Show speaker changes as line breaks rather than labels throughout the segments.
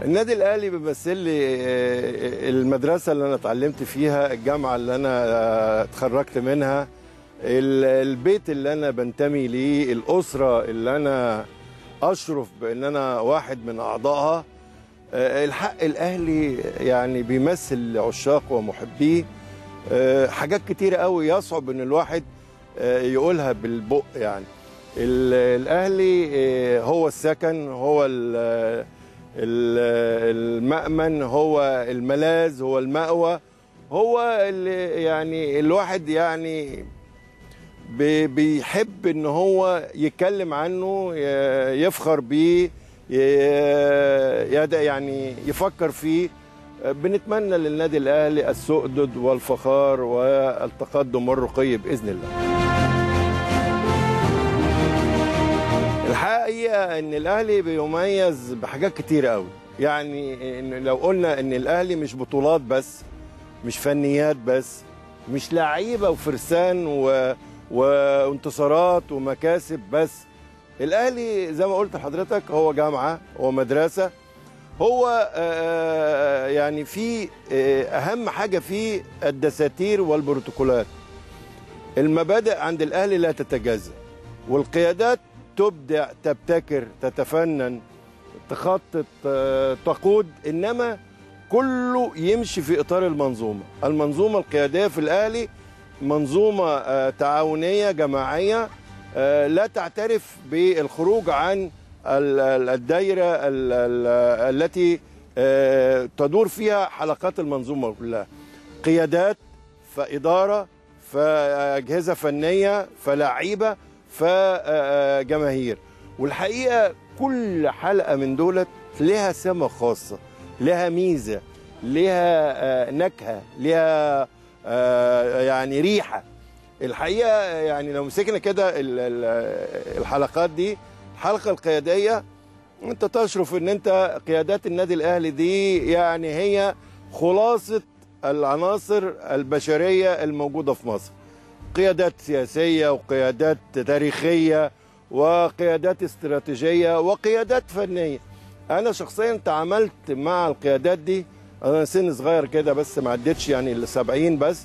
النادي الاهلي بيمثل لي آه، المدرسه اللي انا اتعلمت فيها الجامعه اللي انا آه، اتخرجت منها ال- البيت اللي انا بنتمي ليه الاسره اللي انا اشرف بان انا واحد من اعضائها آه، الحق الاهلي يعني بيمثل عشاق ومحبيه آه، حاجات كتيره قوي يصعب ان الواحد آه، يقولها بالبق يعني ال- الاهلي آه، هو السكن هو ال- ال- المأمن هو الملاذ هو المأوى هو اللي يعني الواحد يعني بي- بيحب ان هو يتكلم عنه ي- يفخر بيه ي- يد- يعني يفكر فيه بنتمنى للنادي الاهلي السؤدد والفخار والتقدم والرقي باذن الله الحقيقه ان الاهلي بيميز بحاجات كتير قوي يعني إن لو قلنا ان الاهلي مش بطولات بس مش فنيات بس مش لعيبه وفرسان و... وانتصارات ومكاسب بس الاهلي زي ما قلت لحضرتك هو جامعه هو مدرسه هو آه، يعني في آه، اهم حاجه فيه الدساتير والبروتوكولات المبادئ عند الاهلي لا تتجزا والقيادات تبدع تبتكر تتفنن تخطط آه، تقود انما كله يمشي في اطار المنظومه المنظومه القياديه في الاهلي منظومه آه، تعاونيه جماعيه آه، لا تعترف بالخروج عن ال- ال- الدايره ال- ال- التي آه، تدور فيها حلقات المنظومه كلها قيادات فاداره فاجهزه فنيه فلعيبه فجماهير والحقيقه كل حلقه من دولت لها سمه خاصه لها ميزه لها آه، نكهه لها آه، يعني ريحه الحقيقه يعني لو مسكنا كده ال- ال- الحلقات دي الحلقه القياديه انت تشرف ان انت قيادات النادي الاهلي دي يعني هي خلاصه العناصر البشريه الموجوده في مصر قيادات سياسيه وقيادات تاريخيه وقيادات استراتيجيه وقيادات فنيه انا شخصيا تعاملت مع القيادات دي انا سن صغير كده بس ما عدتش يعني ال 70 بس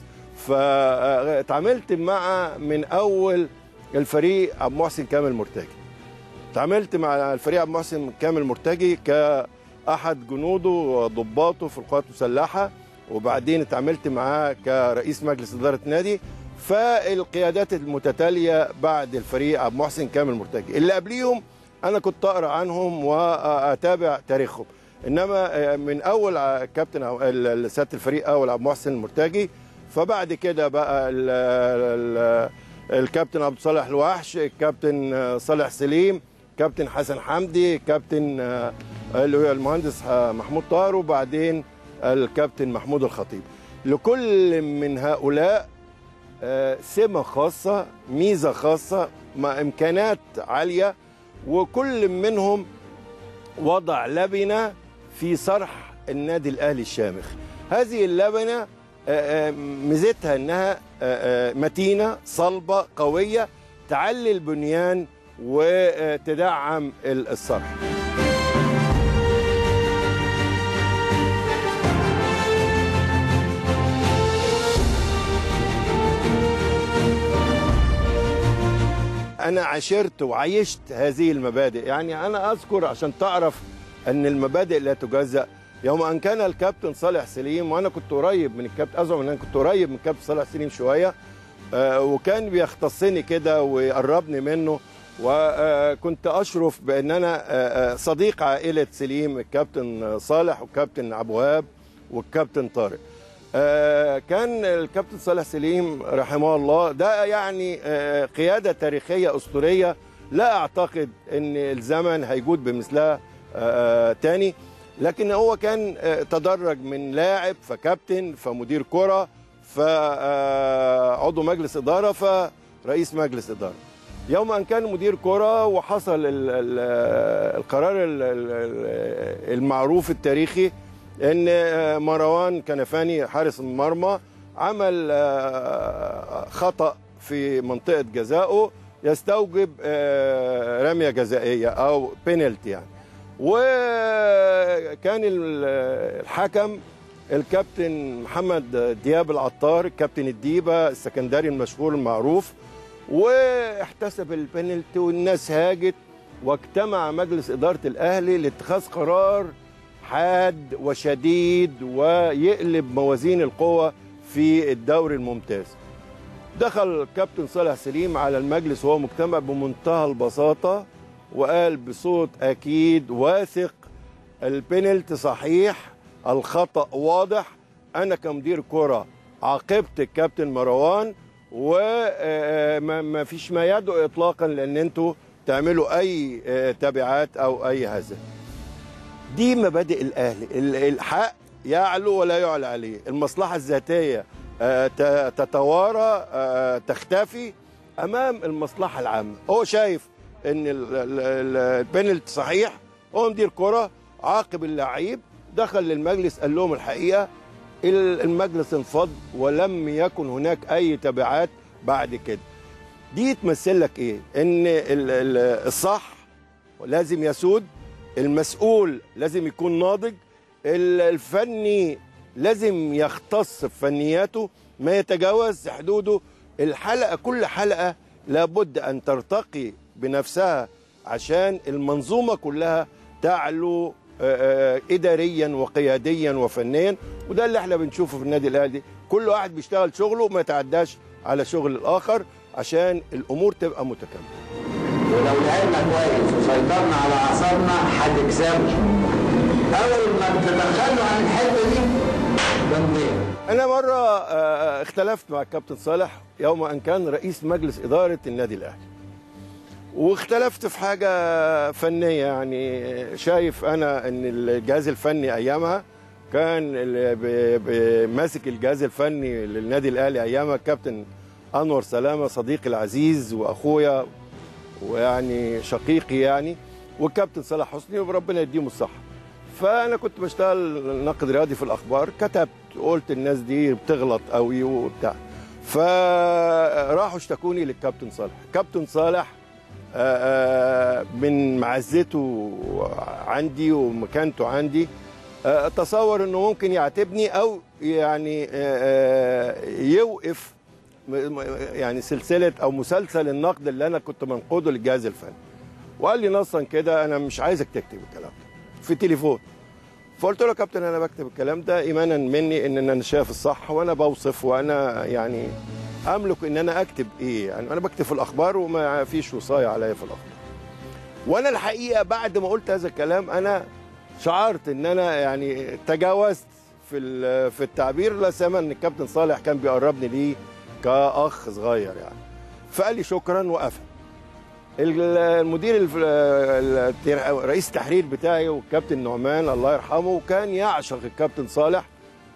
فتعاملت مع من اول الفريق عبد المحسن كامل مرتجي تعاملت مع الفريق عبد المحسن كامل مرتجي كاحد جنوده وضباطه في القوات المسلحه وبعدين اتعاملت معاه كرئيس مجلس اداره نادي فالقيادات المتتاليه بعد الفريق عبد المحسن كامل مرتجي اللي قبليهم انا كنت اقرا عنهم واتابع تاريخهم انما من اول ع- كابتن أو- ال- سياده الفريق اول عبد المحسن المرتجي فبعد كده بقى ال ال الكابتن عبد الصالح الوحش الكابتن صالح سليم كابتن حسن حمدي كابتن آه، اللي هو المهندس آه، محمود طاهر وبعدين الكابتن محمود الخطيب لكل من هؤلاء آه، سمة خاصة ميزة خاصة مع إمكانات عالية وكل منهم وضع لبنة في صرح النادي الأهلي الشامخ هذه اللبنة آه، آه، ميزتها أنها آه، آه، متينة صلبة قوية تعلي البنيان وتدعم الصرح انا عشرت وعيشت هذه المبادئ يعني انا اذكر عشان تعرف ان المبادئ لا تجزأ يوم ان كان الكابتن صالح سليم وانا كنت قريب من الكابتن ازعم ان انا كنت قريب من الكابتن صالح سليم شويه آه، وكان بيختصني كده ويقربني منه وكنت اشرف بان انا آه، آه، صديق عائله سليم الكابتن صالح والكابتن عبد الوهاب والكابتن طارق آه، كان الكابتن صالح سليم رحمه الله ده يعني آه، قيادة تاريخية أسطورية لا أعتقد أن الزمن هيجود بمثلها آه، تاني لكن هو كان آه، تدرج من لاعب فكابتن فمدير كرة فعضو مجلس إدارة فرئيس مجلس إدارة يوم أن كان مدير كرة وحصل ال- ال- القرار ال- ال- المعروف التاريخي ان آه، مروان كنفاني حارس المرمى عمل آه، خطأ في منطقة جزائه يستوجب آه، رمية جزائية أو بينالتي يعني وكان الحكم الكابتن محمد دياب العطار الكابتن الديبه السكندري المشهور المعروف واحتسب البنالتي والناس هاجت واجتمع مجلس اداره الاهلي لاتخاذ قرار حاد وشديد ويقلب موازين القوى في الدوري الممتاز دخل كابتن صالح سليم على المجلس وهو مجتمع بمنتهى البساطه وقال بصوت اكيد واثق البنالتي صحيح الخطا واضح انا كمدير كره عاقبت الكابتن مروان وما فيش ما يدعو اطلاقا لان انتوا تعملوا اي تبعات او اي هذا دي مبادئ الاهلي الحق يعلو ولا يعلى عليه المصلحه الذاتيه تتوارى تختفي امام المصلحه العامه هو شايف ان البنالتي صحيح هو مدير كره عاقب اللعيب دخل للمجلس قال لهم الحقيقه المجلس انفض ولم يكن هناك اي تبعات بعد كده دي تمثل لك ايه ان الصح لازم يسود المسؤول لازم يكون ناضج الفني لازم يختص بفنياته ما يتجاوز حدوده الحلقه كل حلقه لابد ان ترتقي بنفسها عشان المنظومه كلها تعلو اداريا وقياديا وفنيا وده اللي احنا بنشوفه في النادي الاهلي كل واحد بيشتغل شغله ما يتعداش على شغل الاخر عشان الامور تبقى متكامله
ولو لعبنا كويس وسيطرنا على اعصابنا هتكسبوا اول ما تتخلوا عن الحته دي بنضيع
انا مره اختلفت مع الكابتن صالح يوم ان كان رئيس مجلس اداره النادي الاهلي واختلفت في حاجه فنيه يعني شايف انا ان الجهاز الفني ايامها كان ماسك الجهاز الفني للنادي الاهلي ايامها الكابتن انور سلامه صديقي العزيز واخويا ويعني شقيقي يعني والكابتن صلاح حسني وربنا يديهم الصحه فانا كنت بشتغل ناقد رياضي في الاخبار كتبت قلت الناس دي بتغلط قوي وبتاع فراحوا اشتكوني للكابتن صالح كابتن صالح من معزته عندي ومكانته عندي تصور انه ممكن يعاتبني او يعني يوقف يعني سلسله او مسلسل النقد اللي انا كنت منقوده للجهاز الفني وقال لي نصا كده انا مش عايزك تكتب الكلام ده في تليفون فقلت له يا كابتن انا بكتب الكلام ده ايمانا مني ان انا شايف الصح وانا بوصف وانا يعني املك ان انا اكتب ايه يعني انا بكتب في الاخبار وما فيش وصايه عليا في الاخبار وانا الحقيقه بعد ما قلت هذا الكلام انا شعرت ان انا يعني تجاوزت في في التعبير لا سيما ان الكابتن صالح كان بيقربني ليه كاخ صغير يعني فقال لي شكرا وقفل المدير رئيس التحرير بتاعي والكابتن نعمان الله يرحمه كان يعشق الكابتن صالح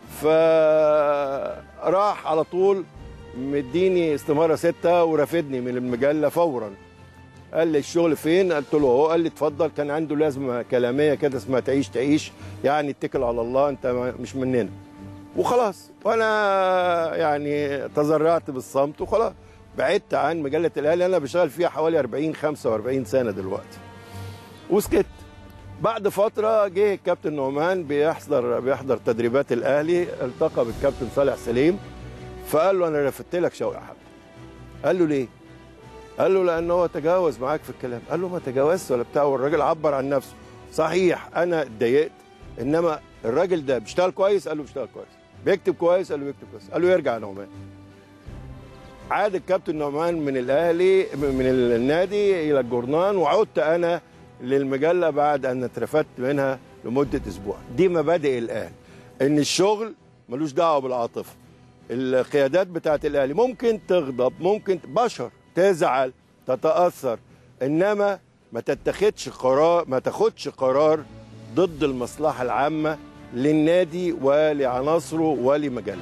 فراح على طول مديني استماره سته ورافدني من المجله فورا قال لي الشغل فين قلت له اهو قال لي اتفضل كان عنده لازمه كلاميه كده اسمها تعيش تعيش يعني اتكل على الله انت مش مننا وخلاص وانا يعني تزرعت بالصمت وخلاص بعدت عن مجله الاهلي انا بشتغل فيها حوالي 40 45 سنه دلوقتي وسكت بعد فتره جه الكابتن نعمان بيحضر بيحضر تدريبات الاهلي التقى بالكابتن صالح سليم فقال له انا رفدت لك شوقي حبيبي قال له ليه قال له لان هو تجاوز معاك في الكلام قال له ما تجاوزت ولا بتاع والراجل عبر عن نفسه صحيح انا اتضايقت انما الراجل ده بيشتغل كويس قال له بيشتغل كويس بيكتب كويس قال له بيكتب كويس قال له يرجع نعمان عاد الكابتن نعمان من الاهلي من النادي الى الجورنان وعدت انا للمجله بعد ان اترفدت منها لمده اسبوع دي مبادئ الاهلي ان الشغل ملوش دعوه بالعاطفه القيادات بتاعت الاهلي ممكن تغضب ممكن بشر تزعل تتاثر انما ما تتخذش قرار ما تاخدش قرار ضد المصلحه العامه للنادي ولعناصره ولمجالته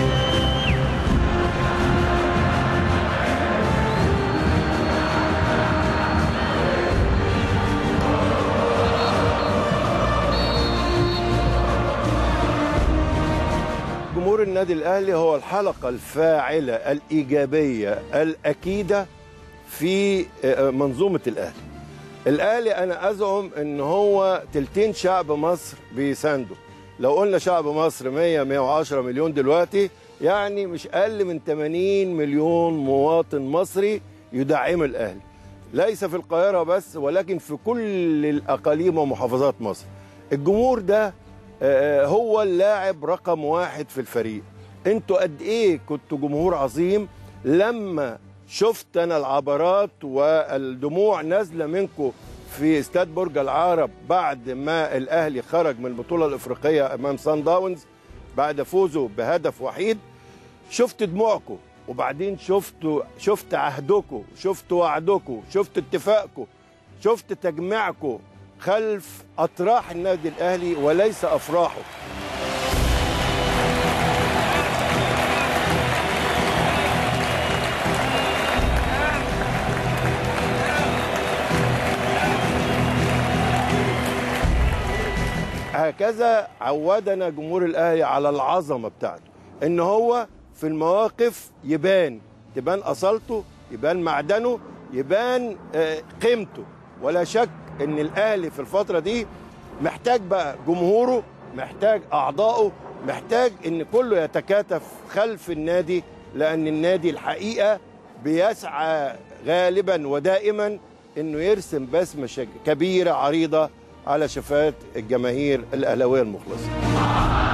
جمهور النادي الاهلي هو الحلقه الفاعله الايجابيه الاكيده في منظومه الاهلي الاهلي انا ازعم ان هو تلتين شعب مصر بيسانده لو قلنا شعب مصر 100 110 مليون دلوقتي يعني مش اقل من 80 مليون مواطن مصري يدعم الاهلي ليس في القاهره بس ولكن في كل الاقاليم ومحافظات مصر الجمهور ده آه، هو اللاعب رقم واحد في الفريق انتوا قد ايه كنتوا جمهور عظيم لما شفت انا العبرات والدموع نازله منكم في استاد برج العرب بعد ما الاهلي خرج من البطوله الافريقيه امام سان داونز بعد فوزه بهدف وحيد شفت دموعكم وبعدين شفتوا شفت عهدكم شفت وعدكم شفت اتفاقكم شفت تجميعكم خلف اطراح النادي الاهلي وليس افراحه هكذا عودنا جمهور الاهلي على العظمه بتاعته ان هو في المواقف يبان تبان اصالته يبان معدنه يبان آه، قيمته ولا شك ان الاهلي في الفتره دي محتاج بقى جمهوره محتاج اعضائه محتاج ان كله يتكاتف خلف النادي لان النادي الحقيقه بيسعى غالبا ودائما انه يرسم بسمه شك- كبيره عريضه على شفاه الجماهير الاهلاويه المخلصه